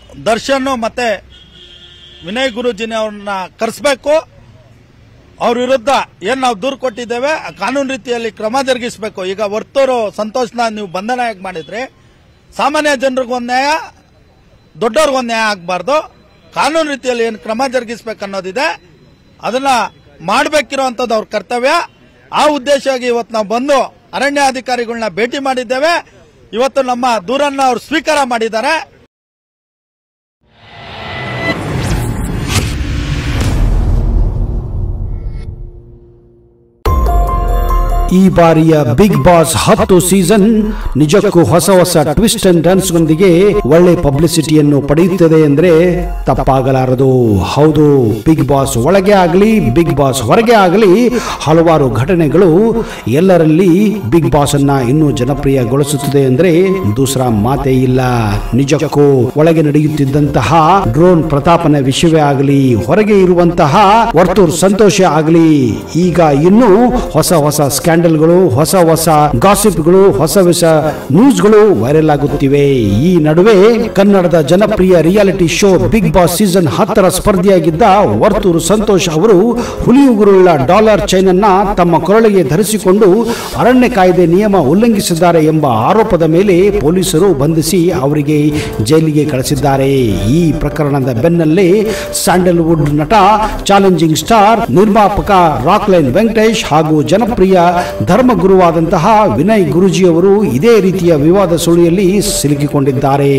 ದರ್ಶನ್ ಮತ್ತೆ ವಿನಯ್ ಗುರುಜಿನ ಅವ್ರನ್ನ ಕರೆಸಬೇಕು ಅವ್ರ ವಿರುದ್ಧ ಏನ್ ನಾವು ದೂರು ಕೊಟ್ಟಿದ್ದೇವೆ ಆ ಕಾನೂನು ರೀತಿಯಲ್ಲಿ ಕ್ರಮ ಜರುಗಿಸಬೇಕು ಈಗ ವರ್ತೂರು ಸಂತೋಷ್ನ ನೀವು ಬಂಧನ ಯಾಕೆ ಮಾಡಿದ್ರಿ ಸಾಮಾನ್ಯ ಜನರಿಗೊಂದು ನ್ಯಾಯ ದೊಡ್ಡವ್ರಿಗೊಂದು ನ್ಯಾಯ ಆಗಬಾರ್ದು ಕಾನೂನು ರೀತಿಯಲ್ಲಿ ಏನು ಕ್ರಮ ಜರುಗಿಸಬೇಕು ಅನ್ನೋದಿದೆ ಅದನ್ನ ಮಾಡಬೇಕಿರುವಂತದ್ದು ಅವ್ರ ಕರ್ತವ್ಯ ಆ ಉದ್ದೇಶವಾಗಿ ಇವತ್ತು ನಾವು ಬಂದು ಅರಣ್ಯಾಧಿಕಾರಿಗಳನ್ನ ಭೇಟಿ ಮಾಡಿದ್ದೇವೆ ಇವತ್ತು ನಮ್ಮ ದೂರನ್ನ ಅವ್ರು ಸ್ವೀಕಾರ ಮಾಡಿದ್ದಾರೆ ಈ ಬಾರಿಯ ಬಿಗ್ ಬಾಸ್ ಹತ್ತು ಸೀಸನ್ ನಿಜಕ್ಕೂ ಹೊಸ ಹೊಸ ಟ್ವಿಸ್ಟ್ ಅಂಡ್ ಟರ್ನ್ಸ್ ಗೊಂದಿಗೆ ಒಳ್ಳೆ ಪಬ್ಲಿಸಿಟಿಯನ್ನು ಪಡೆಯುತ್ತದೆ ಅಂದ್ರೆ ತಪ್ಪಾಗಲಾರದು ಹೌದು ಬಿಗ್ ಬಾಸ್ ಒಳಗೆ ಆಗಲಿ ಬಿಗ್ ಬಾಸ್ ಹೊರಗೆ ಆಗಲಿ ಹಲವಾರು ಘಟನೆಗಳು ಎಲ್ಲರಲ್ಲಿ ಬಿಗ್ ಬಾಸ್ ಅನ್ನ ಇನ್ನೂ ಜನಪ್ರಿಯಗೊಳಿಸುತ್ತದೆ ಅಂದ್ರೆ ದೂಸರ ಮಾತೇ ಇಲ್ಲ ನಿಜಕ್ಕೂ ಒಳಗೆ ನಡೆಯುತ್ತಿದ್ದಂತಹ ಡ್ರೋನ್ ಪ್ರತಾಪನ ವಿಷಯವೇ ಆಗಲಿ ಹೊರಗೆ ಇರುವಂತಹ ವರ್ತೂರ್ ಸಂತೋಷ ಆಗಲಿ ಈಗ ಇನ್ನು ಹೊಸ ಹೊಸ ಸ್ಕ್ಯಾಂಡಲ್ಗಳು ಹೊಸ ಹೊಸ ಗಾಸಿಪ್ಗಳು ಹೊಸ ಹೊಸ ನ್ಯೂಸ್ಗಳು ವೈರಲ್ ಆಗುತ್ತಿವೆ ಈ ನಡುವೆ ಕನ್ನಡದ ಜನಪ್ರಿಯ reality show Big Boss season ಹತ್ತರ ಸ್ಪರ್ಧಿಯಾಗಿದ್ದ ವರ್ತೂರು ಸಂತೋಷ್ ಅವರು ಹುಲಿಯುಗುರುಳ್ಳ ಡಾಲರ್ ಚೈನ್ ಅನ್ನ ತಮ್ಮ ಕೊರಳಿಗೆ ಧರಿಸಿಕೊಂಡು ಅರಣ್ಯ ಕಾಯ್ದೆ ನಿಯಮ ಉಲ್ಲಂಘಿಸಿದ್ದಾರೆ ಎಂಬ ಆರೋಪದ ಮೇಲೆ ಪೊಲೀಸರು ಬಂಧಿಸಿ ಅವರಿಗೆ ಜೈಲಿಗೆ ಕಳಿಸಿದ್ದಾರೆ ಈ ಪ್ರಕರಣದ ಬೆನ್ನಲ್ಲೇ ಸ್ಯಾಂಡಲ್ವುಡ್ ನಟ ಚಾಲೆಂಜಿಂಗ್ ಸ್ಟಾರ್ ನಿರ್ಮಾಪಕ ರಾಕ್ಲೈನ್ ವೆಂಕಟೇಶ್ ಹಾಗೂ ಜನಪ್ರಿಯ ಧರ್ಮಗುರುವಾದಂತಹ ವಿನಯ್ ಗುರುಜಿ ಅವರು ಇದೇ ರೀತಿಯ ವಿವಾದ ಸುಳಿಯಲ್ಲಿ ಸಿಲುಕಿಕೊಂಡಿದ್ದಾರೆ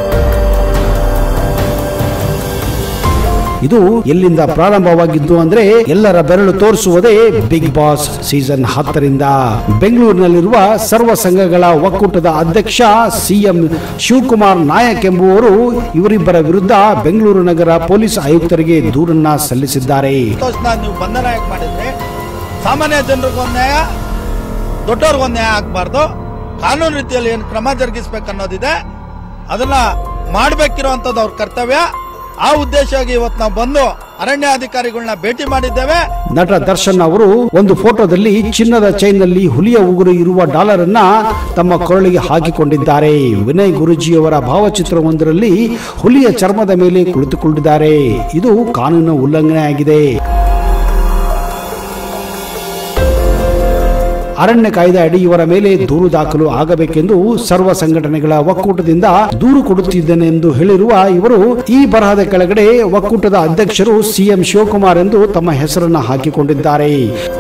ಇದು ಎಲ್ಲಿಂದ ಪ್ರಾರಂಭವಾಗಿದ್ದು ಅಂದ್ರೆ ಎಲ್ಲರ ಬೆರಳು ತೋರಿಸುವುದೇ ಬಿಗ್ ಬಾಸ್ ಸೀಸನ್ ಹತ್ತರಿಂದ ಬೆಂಗಳೂರಿನಲ್ಲಿರುವ ಸರ್ವ ಸಂಘಗಳ ಒಕ್ಕೂಟದ ಅಧ್ಯಕ್ಷ ಸಿಎಂ ಶಿವಕುಮಾರ್ ನಾಯಕ್ ಎಂಬುವರು ಇವರಿಬ್ಬರ ವಿರುದ್ಧ ಬೆಂಗಳೂರು ನಗರ ಪೊಲೀಸ್ ಆಯುಕ್ತರಿಗೆ ದೂರನ್ನ ಸಲ್ಲಿಸಿದ್ದಾರೆ ಸಂತೋಷನ ನೀವು ಬಂಧನ ಯಾಕೆ ಮಾಡಿದ್ರಿ ಸಾಮಾನ್ಯ ಜನರಿಗೊಂದು ನ್ಯಾಯ ದೊಡ್ಡವ್ರಿಗೊಂದು ನ್ಯಾಯ ಆಗಬಾರ್ದು ಕಾನೂನು ರೀತಿಯಲ್ಲಿ ಏನು ಕ್ರಮ ಜರುಗಿಸಬೇಕು ಅನ್ನೋದಿದೆ ಅದನ್ನ ಮಾಡಬೇಕಿರುವಂತದ್ದು ಅವ್ರ ಕರ್ತವ್ಯ ಆ ಉದ್ದೇಶವಾಗಿ ಇವತ್ತು ನಾವು ಬಂದು ಅರಣ್ಯಾಧಿಕಾರಿಗಳನ್ನ ಭೇಟಿ ಮಾಡಿದ್ದೇವೆ ನಟ ದರ್ಶನ್ ಅವರು ಒಂದು ಫೋಟೋದಲ್ಲಿ ಚಿನ್ನದ ಚೈನ್ ನಲ್ಲಿ ಹುಲಿಯ ಉಗುರು ಇರುವ ಡಾಲರ್ ಅನ್ನ ತಮ್ಮ ಕೊರಳಿಗೆ ಹಾಕಿಕೊಂಡಿದ್ದಾರೆ ವಿನಯ್ ಗುರುಜಿಯವರ ಭಾವಚಿತ್ರವೊಂದರಲ್ಲಿ ಹುಲಿಯ ಚರ್ಮದ ಮೇಲೆ ಕುಳಿತುಕೊಂಡಿದ್ದಾರೆ ಇದು ಕಾನೂನು ಉಲ್ಲಂಘನೆ ಆಗಿದೆ ಅರಣ್ಯ ಕಾಯ್ದೆ ಅಡಿ ಇವರ ಮೇಲೆ ದೂರು ದಾಖಲು ಆಗಬೇಕೆಂದು ಸರ್ವ ಸಂಘಟನೆಗಳ ಒಕ್ಕೂಟದಿಂದ ದೂರು ಕೊಡುತ್ತಿದ್ದೇನೆ ಎಂದು ಹೇಳಿರುವ ಇವರು ಈ ಬರಹದ ಕೆಳಗಡೆ ಒಕ್ಕೂಟದ ಅಧ್ಯಕ್ಷರು ಸಿಎಂ ಶಿವಕುಮಾರ್ ಎಂದು ತಮ್ಮ ಹೆಸರನ್ನ ಹಾಕಿಕೊಂಡಿದ್ದಾರೆ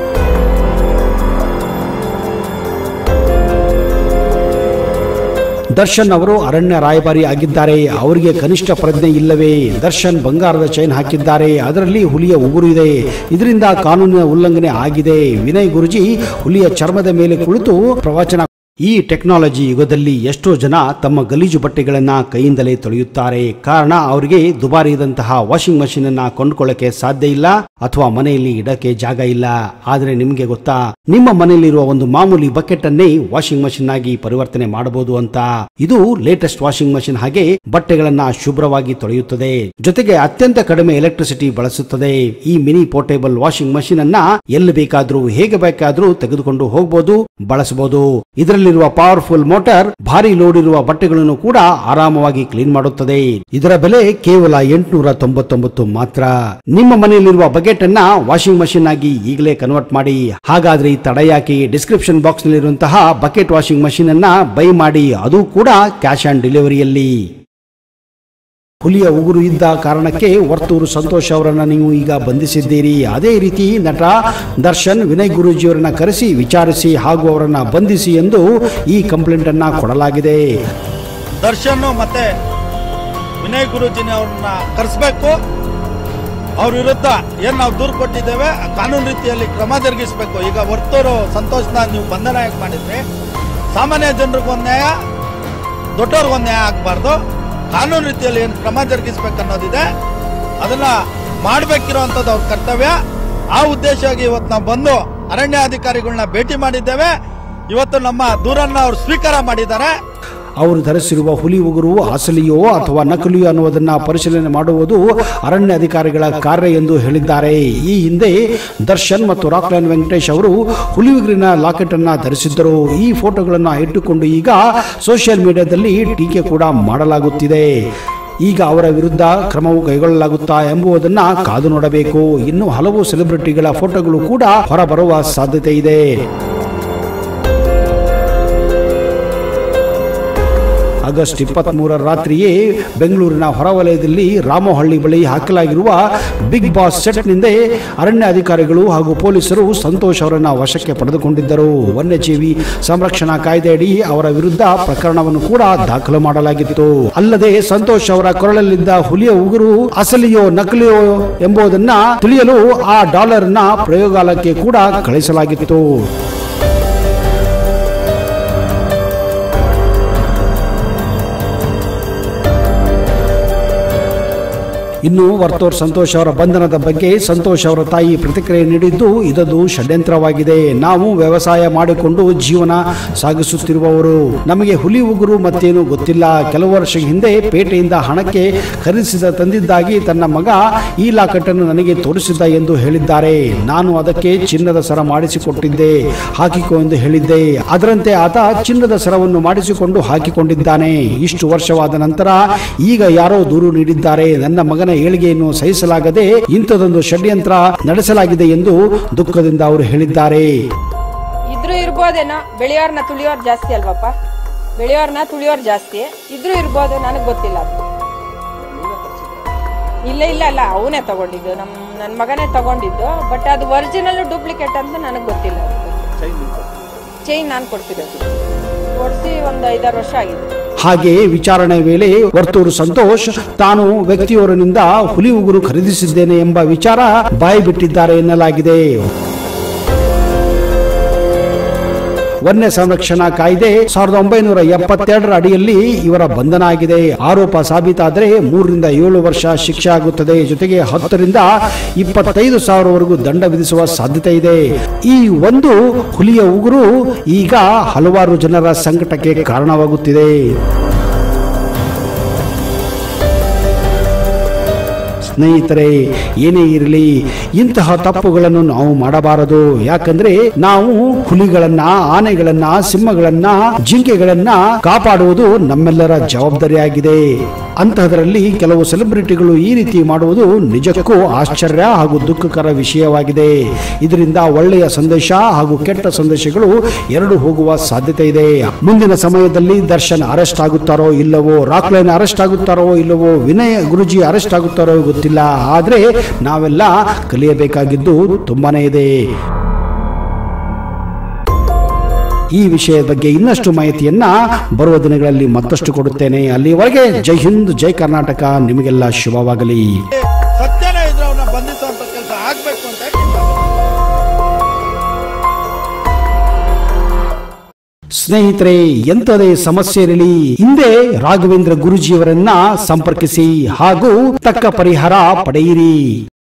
ದರ್ಶನ್ ಅವರು ಅರಣ್ಯ ರಾಯಭಾರಿ ಆಗಿದ್ದಾರೆ ಅವರಿಗೆ ಕನಿಷ್ಠ ಪ್ರಜ್ಞೆ ಇಲ್ಲವೇ ದರ್ಶನ್ ಬಂಗಾರದ ಚೈನ್ ಹಾಕಿದ್ದಾರೆ ಅದರಲ್ಲಿ ಹುಲಿಯ ಉಗುರು ಇದೆ ಇದರಿಂದ ಕಾನೂನಿನ ಉಲ್ಲಂಘನೆ ಆಗಿದೆ ವಿನಯ್ ಗುರುಜಿ ಹುಲಿಯ ಚರ್ಮದ ಮೇಲೆ ಕುಳಿತು ಪ್ರವಚನ ಈ ಟೆಕ್ನಾಲಜಿ ಯುಗದಲ್ಲಿ ಎಷ್ಟೋ ಜನ ತಮ್ಮ ಗಲೀಜು ಬಟ್ಟೆಗಳನ್ನ ಕೈಯಿಂದಲೇ ತೊಳೆಯುತ್ತಾರೆ ಕಾರಣ ಅವರಿಗೆ ದುಬಾರಿಯಾದಂತಹ ವಾಷಿಂಗ್ ಮಷೀನ್ ಅನ್ನ ಕೊಂಡ್ಕೊಳ್ಳಕ್ಕೆ ಸಾಧ್ಯ ಇಲ್ಲ ಅಥವಾ ಮನೆಯಲ್ಲಿ ಇಡಕ್ಕೆ ಜಾಗ ಇಲ್ಲ ಆದ್ರೆ ನಿಮ್ಗೆ ಗೊತ್ತಾ ನಿಮ್ಮ ಮನೆಯಲ್ಲಿರುವ ಒಂದು ಮಾಮೂಲಿ ಬಕೆಟ್ ಅನ್ನೇ ವಾಷಿಂಗ್ ಮಷೀನ್ ಆಗಿ ಪರಿವರ್ತನೆ ಮಾಡಬಹುದು ಅಂತ ಇದು ಲೇಟೆಸ್ಟ್ ವಾಷಿಂಗ್ ಮಷೀನ್ ಹಾಗೆ ಬಟ್ಟೆಗಳನ್ನ ಶುಭ್ರವಾಗಿ ತೊಳೆಯುತ್ತದೆ ಜೊತೆಗೆ ಅತ್ಯಂತ ಕಡಿಮೆ ಎಲೆಕ್ಟ್ರಿಸಿಟಿ ಬಳಸುತ್ತದೆ ಈ ಮಿನಿ ಪೋರ್ಟೇಬಲ್ ವಾಷಿಂಗ್ ಮಷೀನ್ ಅನ್ನ ಎಲ್ಲಿ ಬೇಕಾದ್ರೂ ಹೇಗೆ ಬೇಕಾದ್ರೂ ತೆಗೆದುಕೊಂಡು ಹೋಗಬಹುದು ಬಳಸಬಹುದು ಇದರಲ್ಲಿರುವ ಪವರ್ಫುಲ್ ಮೋಟಾರ್ ಭಾರಿ ಲೋಡ್ ಇರುವ ಬಟ್ಟೆಗಳನ್ನು ಕೂಡ ಆರಾಮವಾಗಿ ಕ್ಲೀನ್ ಮಾಡುತ್ತದೆ ಇದರ ಬೆಲೆ ಕೇವಲ ಎಂಟುನೂರ ತೊಂಬತ್ತೊಂಬತ್ತು ಮಾತ್ರ ನಿಮ್ಮ ಮನೆಯಲ್ಲಿರುವ ಬಕೆಟ್ ಅನ್ನ ವಾಷಿಂಗ್ ಮಷೀನ್ ಆಗಿ ಈಗಲೇ ಕನ್ವರ್ಟ್ ಮಾಡಿ ಹಾಗಾದ್ರೆ ಈ ತಡ ಯಾಕೆ ಡಿಸ್ಕ್ರಿಪ್ಷನ್ ಬಾಕ್ಸ್ ನಲ್ಲಿರುವಂತಹ ಬಕೆಟ್ ವಾಷಿಂಗ್ ಮಷೀನ್ ಅನ್ನ ಬೈ ಮಾಡಿ ಅದು ಕೂಡ ಕ್ಯಾಶ್ ಆನ್ ಡೆಲಿವರಿಯಲ್ಲಿ ಹುಲಿಯ ಉಗುರು ಇದ್ದ ಕಾರಣಕ್ಕೆ ವರ್ತೂರು ಸಂತೋಷ್ ಅವರನ್ನ ನೀವು ಈಗ ಬಂಧಿಸಿದ್ದೀರಿ ಅದೇ ರೀತಿ ನಟ ದರ್ಶನ್ ವಿನಯ್ ಗುರೂಜಿಯವರನ್ನ ಕರೆಸಿ ವಿಚಾರಿಸಿ ಹಾಗೂ ಅವರನ್ನ ಬಂಧಿಸಿ ಎಂದು ಈ ಕಂಪ್ಲೇಂಟ್ ಅನ್ನ ಕೊಡಲಾಗಿದೆ ದರ್ಶನ್ ಮತ್ತೆ ವಿನಯ್ ಗುರುಜಿನ ಅವ್ರನ್ನ ಕರೆಸಬೇಕು ಅವ್ರ ವಿರುದ್ಧ ಏನ್ ನಾವು ದೂರು ಕೊಟ್ಟಿದ್ದೇವೆ ಆ ಕಾನೂನು ರೀತಿಯಲ್ಲಿ ಕ್ರಮ ಜರುಗಿಸಬೇಕು ಈಗ ವರ್ತೂರು ಸಂತೋಷನ ನೀವು ಬಂಧನ ಯಾಕೆ ಮಾಡಿದ್ರಿ ಸಾಮಾನ್ಯ ಜನರಿಗೊಂದು ನ್ಯಾಯ ದೊಡ್ಡವ್ರಿಗೊಂದು ನ್ಯಾಯ ಆಗಬಾರ್ದು ಕಾನೂನು ರೀತಿಯಲ್ಲಿ ಏನು ಕ್ರಮ ಜರುಗಿಸಬೇಕು ಅನ್ನೋದಿದೆ ಅದನ್ನ ಮಾಡಬೇಕಿರುವಂತದ್ದು ಅವ್ರ ಕರ್ತವ್ಯ ಆ ಉದ್ದೇಶವಾಗಿ ಇವತ್ತು ನಾವು ಬಂದು ಅರಣ್ಯಾಧಿಕಾರಿಗಳನ್ನ ಭೇಟಿ ಮಾಡಿದ್ದೇವೆ ಇವತ್ತು ನಮ್ಮ ದೂರನ್ನ ಅವ್ರು ಸ್ವೀಕಾರ ಮಾಡಿದ್ದಾರೆ ಅವರು ಧರಿಸಿರುವ ಹುಲಿ ಉಗುರು ಅಸಲಿಯೋ ಅಥವಾ ನಕಲಿಯೋ ಅನ್ನುವುದನ್ನ ಪರಿಶೀಲನೆ ಮಾಡುವುದು ಅರಣ್ಯ ಅಧಿಕಾರಿಗಳ ಕಾರ್ಯ ಎಂದು ಹೇಳಿದ್ದಾರೆ ಈ ಹಿಂದೆ ದರ್ಶನ್ ಮತ್ತು ರಾಕ್ಲೈನ್ ವೆಂಕಟೇಶ್ ಅವರು ಹುಲಿ ಉಗುರಿನ ಲಾಕೆಟ್ ಅನ್ನ ಧರಿಸಿದ್ದರು ಈ ಫೋಟೋಗಳನ್ನು ಇಟ್ಟುಕೊಂಡು ಈಗ ಸೋಷಿಯಲ್ ಮೀಡಿಯಾದಲ್ಲಿ ಟೀಕೆ ಕೂಡ ಮಾಡಲಾಗುತ್ತಿದೆ ಈಗ ಅವರ ವಿರುದ್ಧ ಕ್ರಮವು ಕೈಗೊಳ್ಳಲಾಗುತ್ತಾ ಎಂಬುದನ್ನ ಕಾದು ನೋಡಬೇಕು ಇನ್ನು ಹಲವು ಸೆಲೆಬ್ರಿಟಿಗಳ ಫೋಟೋಗಳು ಕೂಡ ಹೊರಬರುವ ಸಾಧ್ಯತೆ ಇದೆ ಆಗಸ್ಟ್ ಇಪ್ಪತ್ತ್ ಮೂರರ ರಾತ್ರಿಯೇ ಬೆಂಗಳೂರಿನ ಹೊರವಲಯದಲ್ಲಿ ರಾಮಹಳ್ಳಿ ಬಳಿ ಹಾಕಲಾಗಿರುವ ಬಿಗ್ ಬಾಸ್ ಸೆಟ್ನಿಂದ ಅರಣ್ಯ ಅಧಿಕಾರಿಗಳು ಹಾಗೂ ಪೊಲೀಸರು ಸಂತೋಷ್ ಅವರನ್ನ ವಶಕ್ಕೆ ಪಡೆದುಕೊಂಡಿದ್ದರು ವನ್ಯಜೀವಿ ಸಂರಕ್ಷಣಾ ಕಾಯ್ದೆಯಡಿ ಅವರ ವಿರುದ್ಧ ಪ್ರಕರಣವನ್ನು ಕೂಡ ದಾಖಲು ಮಾಡಲಾಗಿತ್ತು ಅಲ್ಲದೆ ಸಂತೋಷ್ ಅವರ ಕೊರಳಲ್ಲಿದ್ದ ಹುಲಿಯ ಉಗುರು ಅಸಲಿಯೋ ನಕಲಿಯೋ ಎಂಬುದನ್ನ ತಿಳಿಯಲು ಆ ಡಾಲರ್ನ ಪ್ರಯೋಗಾಲಯಕ್ಕೆ ಕೂಡ ಕಳಿಸಲಾಗಿತ್ತು ಇನ್ನು ವರ್ತೂರ್ ಸಂತೋಷ್ ಅವರ ಬಂಧನದ ಬಗ್ಗೆ ಸಂತೋಷ್ ಅವರ ತಾಯಿ ಪ್ರತಿಕ್ರಿಯೆ ನೀಡಿದ್ದು ಇದೊಂದು ಷಡ್ಯಂತ್ರವಾಗಿದೆ ನಾವು ವ್ಯವಸಾಯ ಮಾಡಿಕೊಂಡು ಜೀವನ ಸಾಗಿಸುತ್ತಿರುವವರು ನಮಗೆ ಹುಲಿ ಉಗುರು ಮತ್ತೇನು ಗೊತ್ತಿಲ್ಲ ಕೆಲವು ವರ್ಷ ಹಿಂದೆ ಪೇಟೆಯಿಂದ ಹಣಕ್ಕೆ ಖರೀದಿಸಿದ ತಂದಿದ್ದಾಗಿ ತನ್ನ ಮಗ ಈ ಲಾಕೆಟನ್ನು ನನಗೆ ತೋರಿಸಿದ್ದ ಎಂದು ಹೇಳಿದ್ದಾರೆ ನಾನು ಅದಕ್ಕೆ ಚಿನ್ನದ ಸರ ಮಾಡಿಸಿಕೊಟ್ಟಿದ್ದೆ ಹಾಕಿಕೊ ಎಂದು ಹೇಳಿದ್ದೆ ಅದರಂತೆ ಆತ ಚಿನ್ನದ ಸರವನ್ನು ಮಾಡಿಸಿಕೊಂಡು ಹಾಕಿಕೊಂಡಿದ್ದಾನೆ ಇಷ್ಟು ವರ್ಷವಾದ ನಂತರ ಈಗ ಯಾರೋ ದೂರು ನೀಡಿದ್ದಾರೆ ನನ್ನ ಮಗನ ಏಳಿಗೆಯನ್ನು ಸಹಿಸಲಾಗದೆ ಇಂಥದೊಂದು ಷಡ್ಯಂತ್ರ ನಡೆಸಲಾಗಿದೆ ಎಂದು ದುಃಖದಿಂದ ಅವರು ಹೇಳಿದ್ದಾರೆ ಇದ್ರೂ ಇರ್ಬೋದೇನೋ ಬೆಳೆಯೋರ್ನ ತುಳಿಯೋರ್ ಜಾಸ್ತಿ ಅಲ್ವಪ್ಪ ಬೆಳೆಯೋರ್ನ ತುಳಿಯೋರ್ ಜಾಸ್ತಿ ಇದ್ರೂ ಇರ್ಬೋದು ನನಗೆ ಗೊತ್ತಿಲ್ಲ ಅದು ಇಲ್ಲ ಇಲ್ಲ ಅಲ್ಲ ಅವನೇ ತಗೊಂಡಿದ್ದು ನಮ್ ನನ್ನ ಮಗನೇ ತಗೊಂಡಿದ್ದು ಬಟ್ ಅದು ಒರಿಜಿನಲ್ ಡೂಪ್ಲಿಕೇಟ್ ಅಂತ ನನಗೆ ಗೊತ್ತಿಲ್ಲ ಚೈನ್ ನಾನು ಕೊಡ್ತಿರೋದು ಕೊಡಿಸಿ ಒಂದು ಐದಾರು ವರ್ಷ ಆಗಿದೆ ಹಾಗೆ ವಿಚಾರಣೆ ವೇಳೆ ವರ್ತೂರು ಸಂತೋಷ್ ತಾನು ವ್ಯಕ್ತಿಯೋರನಿಂದ ಹುಲಿ ಉಗುರು ಖರೀದಿಸಿದ್ದೇನೆ ಎಂಬ ವಿಚಾರ ಬಾಯಿ ಬಿಟ್ಟಿದ್ದಾರೆ ಎನ್ನಲಾಗಿದೆ ವನ್ಯ ಸಂರಕ್ಷಣಾ ಕಾಯ್ದೆ ಸಾವಿರದ ಒಂಬೈನೂರ ಎಪ್ಪತ್ತೆರಡರ ಅಡಿಯಲ್ಲಿ ಇವರ ಬಂಧನ ಆಗಿದೆ ಆರೋಪ ಸಾಬೀತಾದರೆ ಮೂರರಿಂದ ಏಳು ವರ್ಷ ಶಿಕ್ಷೆ ಆಗುತ್ತದೆ ಜೊತೆಗೆ ಹತ್ತರಿಂದ ಇಪ್ಪತ್ತೈದು ಸಾವಿರವರೆಗೂ ದಂಡ ವಿಧಿಸುವ ಸಾಧ್ಯತೆ ಇದೆ ಈ ಒಂದು ಹುಲಿಯ ಉಗುರು ಈಗ ಹಲವಾರು ಜನರ ಸಂಕಟಕ್ಕೆ ಕಾರಣವಾಗುತ್ತಿದೆ ಸ್ನೇಹಿತರೆ ಏನೇ ಇರಲಿ ಇಂತಹ ತಪ್ಪುಗಳನ್ನು ನಾವು ಮಾಡಬಾರದು ಯಾಕಂದ್ರೆ ನಾವು ಹುಲಿಗಳನ್ನ ಆನೆಗಳನ್ನ ಸಿಂಹಗಳನ್ನ ಜಿಂಕೆಗಳನ್ನ ಕಾಪಾಡುವುದು ನಮ್ಮೆಲ್ಲರ ಜವಾಬ್ದಾರಿಯಾಗಿದೆ ಅಂತಹದರಲ್ಲಿ ಕೆಲವು ಸೆಲೆಬ್ರಿಟಿಗಳು ಈ ರೀತಿ ಮಾಡುವುದು ನಿಜಕ್ಕೂ ಆಶ್ಚರ್ಯ ಹಾಗೂ ದುಃಖಕರ ವಿಷಯವಾಗಿದೆ ಇದರಿಂದ ಒಳ್ಳೆಯ ಸಂದೇಶ ಹಾಗೂ ಕೆಟ್ಟ ಸಂದೇಶಗಳು ಎರಡು ಹೋಗುವ ಸಾಧ್ಯತೆ ಇದೆ ಮುಂದಿನ ಸಮಯದಲ್ಲಿ ದರ್ಶನ್ ಅರೆಸ್ಟ್ ಆಗುತ್ತಾರೋ ಇಲ್ಲವೋ ರಾಕ್ಲೈನ್ ಅರೆಸ್ಟ್ ಆಗುತ್ತಾರೋ ಇಲ್ಲವೋ ವಿನಯ್ ಗುರುಜಿ ಅರೆಸ್ಟ್ ಆಗುತ್ತಾರೋ ಗೊತ್ತಿಲ್ಲ ಆದ್ರೆ ನಾವೆಲ್ಲ ಕಲಿಯಬೇಕಾಗಿದ್ದು ತುಂಬಾನೇ ಇದೆ ಈ ವಿಷಯದ ಬಗ್ಗೆ ಇನ್ನಷ್ಟು ಮಾಹಿತಿಯನ್ನ ಬರುವ ದಿನಗಳಲ್ಲಿ ಮತ್ತಷ್ಟು ಕೊಡುತ್ತೇನೆ ಅಲ್ಲಿವರೆಗೆ ಜೈ ಹಿಂದ್ ಜೈ ಕರ್ನಾಟಕ ನಿಮಗೆಲ್ಲ ಶುಭವಾಗಲಿ ಸತ್ಯನೇ ಇದ್ರೆ ಅವನ್ನ ಬಂಧಿಸುವಂತ ಕೆಲಸ ಆಗ್ಬೇಕು ಅಂತ ಹೇಳ್ತೀನಿ. ಸ್ನೇಹಿತರೆ ಎಂತದೇ ಸಮಸ್ಯೆ ಇರಲಿ ಹಿಂದೆ ರಾಘವೇಂದ್ರ ಗುರುಜಿಯವರನ್ನ ಸಂಪರ್ಕಿಸಿ ಹಾಗೂ ತಕ್ಕ ಪರಿಹಾರ ಪಡೆಯಿರಿ